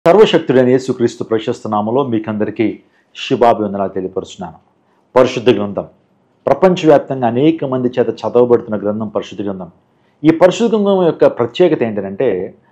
సర్వశక్తుడైన యేసుక్రీస్తు ప్రశస్త నామలో మీకందరికీ శుభాభివందనాలు తెలియపరుస్తున్నాను పరిశుద్ధ గ్రంథం ప్రపంచవ్యాప్తంగా అనేక మంది చేత చదవబడుతున్న గ్రంథం పరిశుద్ధ గ్రంథం ఈ పరిశుద్ధ గ్రంథం యొక్క ప్రత్యేకత ఏంటంటే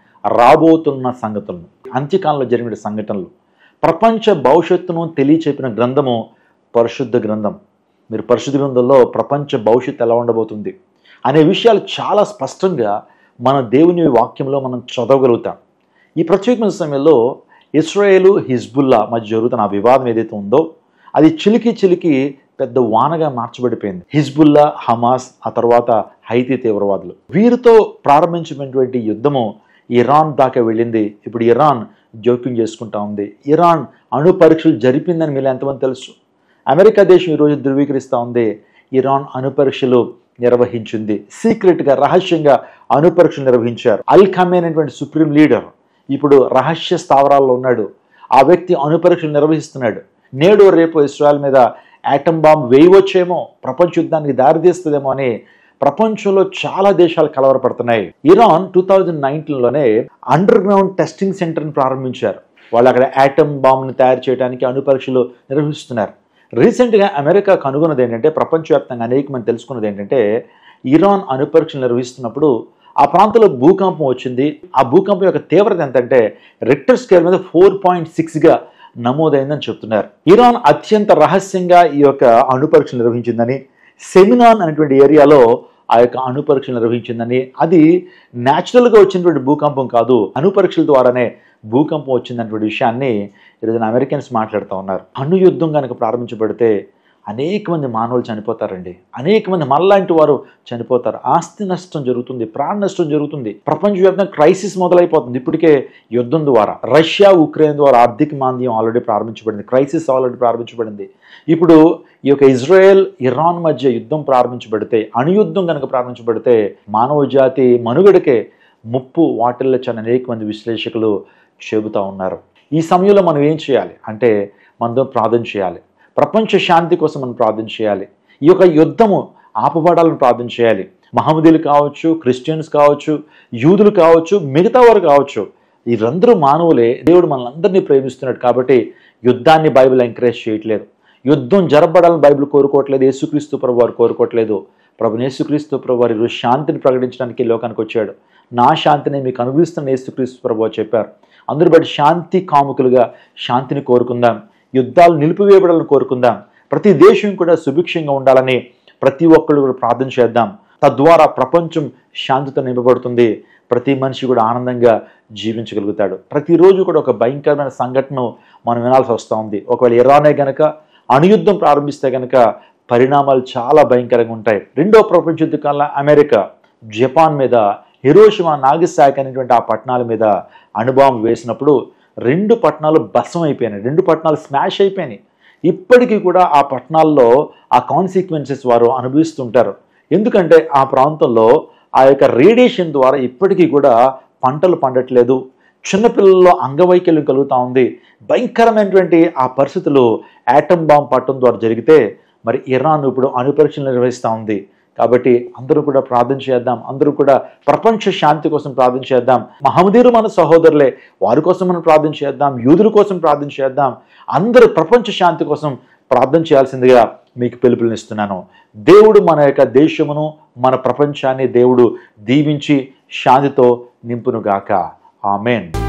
రాబోతున్న సంగతులను అంత్యకాలంలో జరిగిన సంఘటనలు ప్రపంచ భవిష్యత్తును తెలియచెప్పిన గ్రంథము పరిశుద్ధ గ్రంథం మీరు పరిశుద్ధ గ్రంథంలో ప్రపంచ భవిష్యత్తు ఎలా ఉండబోతుంది అనే విషయాలు చాలా స్పష్టంగా మన దేవుని వాక్యంలో మనం చదవగలుగుతాం ఈ ప్రత్యేకమైన సమయంలో ఇస్రాయేలు హిజ్బుల్లా మధ్య జరుగుతున్న ఆ వివాదం ఏదైతే ఉందో అది చిలికి చిలికి పెద్ద వానగా మార్చబడిపోయింది హిజ్బుల్లా హమాస్ ఆ తర్వాత హైతీ తీవ్రవాదులు వీరితో ప్రారంభించినటువంటి యుద్ధము ఇరాన్ దాకా వెళ్ళింది ఇప్పుడు ఇరాన్ జోక్యం చేసుకుంటా ఉంది ఇరాన్ అణు పరీక్షలు జరిపిందని మీరు ఎంతమంది తెలుసు అమెరికా దేశం ఈరోజు ధృవీకరిస్తూ ఉంది ఇరాన్ అణు పరీక్షలు నిర్వహించింది సీక్రెట్గా రహస్యంగా అణు పరీక్షలు నిర్వహించారు అల్ ఖమే అనేటువంటి సుప్రీం లీడర్ ఇప్పుడు రహస్య స్థావరాల్లో ఉన్నాడు ఆ వ్యక్తి అణు పరీక్షలు నిర్వహిస్తున్నాడు నేడు రేపు ఇస్రాయల్ మీద యాటమ్ బాంబ్ వేయవచ్చేమో ప్రపంచ యుద్ధానికి దారితీస్తుందేమో అని ప్రపంచంలో చాలా దేశాలు కలవరపడుతున్నాయి ఇరాన్ టూ థౌజండ్ నైన్టీన్లోనే అండర్ గ్రౌండ్ టెస్టింగ్ సెంటర్ని ప్రారంభించారు వాళ్ళు అక్కడ యాటమ్ బాంబ్ని తయారు చేయడానికి అణు పరీక్షలు నిర్వహిస్తున్నారు రీసెంట్గా అమెరికా కనుగొన్నది ఏంటంటే ప్రపంచవ్యాప్తంగా అనేక మంది తెలుసుకున్నది ఏంటంటే ఇరాన్ అణు పరీక్షలు నిర్వహిస్తున్నప్పుడు ఆ ప్రాంతంలో భూకంపం వచ్చింది ఆ భూకంపం యొక్క తీవ్రత ఎంతంటే రిక్టర్ స్కేల్ మీద ఫోర్ పాయింట్ సిక్స్గా నమోదైందని చెప్తున్నారు ఇరాన్ అత్యంత రహస్యంగా ఈ యొక్క అణు పరీక్షలు నిర్వహించిందని సెమినాన్ అనేటువంటి ఏరియాలో ఆ యొక్క అణు పరీక్షలు నిర్వహించిందని అది న్యాచురల్గా వచ్చినటువంటి భూకంపం కాదు అణు పరీక్షల ద్వారానే భూకంపం వచ్చిందన్నటువంటి విషయాన్ని ఈరోజు అమెరికన్స్ మాట్లాడుతూ ఉన్నారు అణు యుద్ధం కనుక ప్రారంభించబడితే అనేక మంది మానవులు చనిపోతారండి అనేక మంది మనలాంటి వారు చనిపోతారు ఆస్తి నష్టం జరుగుతుంది ప్రాణ నష్టం జరుగుతుంది ప్రపంచవ్యాప్తంగా క్రైసిస్ మొదలైపోతుంది ఇప్పటికే యుద్ధం ద్వారా రష్యా ఉక్రెయిన్ ద్వారా ఆర్థిక మాంద్యం ఆల్రెడీ ప్రారంభించబడింది క్రైసిస్ ఆల్రెడీ ప్రారంభించబడింది ఇప్పుడు ఈ యొక్క ఇజ్రాయెల్ ఇరాన్ మధ్య యుద్ధం ప్రారంభించబడితే అణుయుద్ధం కనుక ప్రారంభించబడితే మానవ జాతి మనుగడకే ముప్పు వాటిల్లో అనేక మంది విశ్లేషకులు చెబుతూ ఉన్నారు ఈ సమయంలో మనం ఏం చేయాలి అంటే మనతో ప్రార్థన చేయాలి ప్రపంచ శాంతి కోసం మనం ప్రార్థన చేయాలి ఈ యొక్క యుద్ధము ఆపబడాలని ప్రార్థన చేయాలి మహమ్మదీలు కావచ్చు క్రిస్టియన్స్ కావచ్చు యూదులు కావచ్చు మిగతా వారు కావచ్చు వీరందరూ మానవులే దేవుడు మనల్ని ప్రేమిస్తున్నాడు కాబట్టి యుద్ధాన్ని బైబిల్ ఎంకరేజ్ చేయట్లేదు యుద్ధం జరపడాలని బైబిల్ కోరుకోవట్లేదు యేసుక్రీస్తు ప్రభు వారు కోరుకోవట్లేదు ప్రభు యేసుక్రీస్తు ప్రభు వారు ఈరోజు శాంతిని ప్రకటించడానికి ఈ లోకానికి వచ్చాడు నా శాంతిని మీకు అనుభవిస్తున్న యేసుక్రీస్తు ప్రభు వారు చెప్పారు అందరూ బట్టి శాంతి కాముకులుగా శాంతిని కోరుకుందాం యుద్ధాలు నిలిపివేయబడాలని కోరుకుందాం ప్రతి దేశం కూడా సుభిక్షంగా ఉండాలని ప్రతి ఒక్కళ్ళు కూడా ప్రార్థన చేద్దాం తద్వారా ప్రపంచం శాంతితో నింపబడుతుంది ప్రతి మనిషి కూడా ఆనందంగా జీవించగలుగుతాడు ప్రతిరోజు కూడా ఒక భయంకరమైన సంఘటన మనం వినాల్సి వస్తూ ఉంది ఒకవేళ ఇరానే గనక అణుయుద్ధం ప్రారంభిస్తే గనక పరిణామాలు చాలా భయంకరంగా ఉంటాయి రెండో ప్రపంచ యుద్ధ కాలంలో అమెరికా జపాన్ మీద హిరోషిమా నాగసాకి అనేటువంటి ఆ పట్టణాల మీద అణుబాంబు వేసినప్పుడు రెండు పట్టణాలు భస్మం అయిపోయినాయి రెండు పట్టణాలు స్మాష్ అయిపోయినాయి ఇప్పటికీ కూడా ఆ పట్టణాల్లో ఆ కాన్సిక్వెన్సెస్ వారు అనుభవిస్తుంటారు ఎందుకంటే ఆ ప్రాంతంలో ఆ యొక్క రేడియేషన్ ద్వారా ఇప్పటికీ కూడా పంటలు పండట్లేదు చిన్నపిల్లల్లో అంగవైకల్యం కలుగుతూ ఉంది భయంకరమైనటువంటి ఆ పరిస్థితులు యాటమ్ బాంబ్ పట్టడం ద్వారా జరిగితే మరి ఇరాన్ ఇప్పుడు అణుపరీక్షలు నిర్వహిస్తూ ఉంది కాబట్టి అందరూ కూడా ప్రార్థన చేద్దాం అందరూ కూడా ప్రపంచ శాంతి కోసం ప్రార్థన చేద్దాం మహమ్మదీరు మన సహోదరులే వారి కోసం మనం ప్రార్థన చేద్దాం యూదుల కోసం ప్రార్థన చేద్దాం అందరూ ప్రపంచ శాంతి కోసం ప్రార్థన చేయాల్సిందిగా మీకు పిలుపునిస్తున్నాను దేవుడు మన యొక్క దేశమును మన ప్రపంచాన్ని దేవుడు దీవించి శాంతితో నింపునుగాక ఆమెన్